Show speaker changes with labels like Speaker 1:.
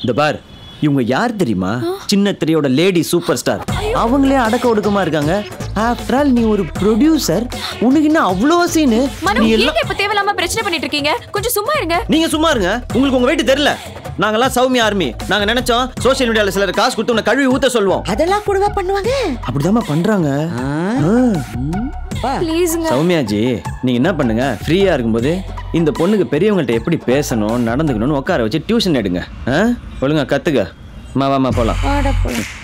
Speaker 1: இந்த பார் இவங்க யார் தெரியுமா சின்ன திரையோட லேடி சூப்பர் ஸ்டார் அவங்களே அடக்க ஒடுக்கமா இருக்காங்க ஆஃப்டர் ஆல் நீ ஒரு ப்ரொடியூசர் உனக்கு என்ன அவ்வளோ சீனு
Speaker 2: மனு
Speaker 1: நீ எல்லாம்
Speaker 2: ஏங்க இப்ப தேவையில்லாம பிரச்சனை பண்ணிட்டு இருக்கீங்க கொஞ்சம் சும்மா இருங்க
Speaker 1: நீங்க சும்மா இருங்க உங்களுக்கு உங்க வெயிட் தெரியல நாங்கெல்லாம் சௌமியா ஆர்மி நாங்க நினைச்சோம் சோஷியல் மீடியால சிலர் காசு கொடுத்து உன்னை கழுவி ஊத்த சொல்லுவோம்
Speaker 3: அதெல்லாம் கூடவா பண்ணுவாங்க
Speaker 1: அப்படிதாம்மா பண்றாங்க
Speaker 2: ப்ளீஸ்ங்க
Speaker 1: சௌமியாஜி நீங்க என்ன பண்ணுங்க ஃப்ரீயா இருக்கும்போது இந்த பொண்ணுக்கு பெரியவங்கள்ட்ட எப்படி பேசணும் நடந்துக்கணும்னு உட்கார வச்சு டியூஷன் எடுங்க ஆ? ஒழுங்கா கத்துக்க மா வாமா போலாம்